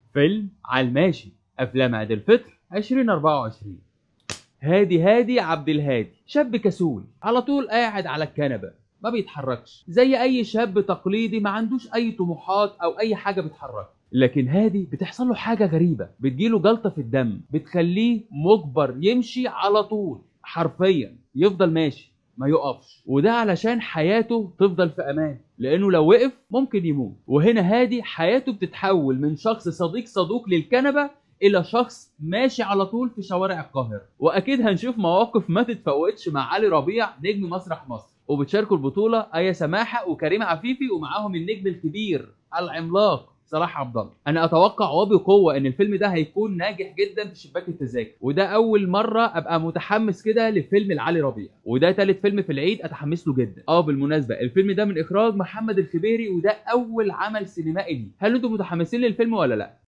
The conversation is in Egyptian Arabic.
فيلم على الماشي افلام عيد الفطر 2024 هادي هادي عبد الهادي شاب كسول على طول قاعد على الكنبه ما بيتحركش زي اي شاب تقليدي ما عندوش اي طموحات او اي حاجه بتحركه لكن هادي بتحصل له حاجه غريبه بتجيله جلطه في الدم بتخليه مجبر يمشي على طول حرفيا يفضل ماشي ما يقفش وده علشان حياته تفضل في امان لانه لو وقف ممكن يموت وهنا هادي حياته بتتحول من شخص صديق صدوق للكنبه الى شخص ماشي على طول في شوارع القاهره واكيد هنشوف مواقف ما تتفوتش مع علي ربيع نجم مسرح مصر وبتشاركوا البطوله ايا سماحه وكريم عفيفي ومعاهم النجم الكبير العملاق صلاح عبد الله انا اتوقع وبقوه ان الفيلم ده هيكون ناجح جدا في شباك التذاكر وده اول مره ابقى متحمس كده لفيلم لعلي ربيع وده تالت فيلم في العيد اتحمس له جدا اه بالمناسبه الفيلم ده من اخراج محمد الخبيري وده اول عمل سينمائي ليه هل انتم متحمسين للفيلم ولا لا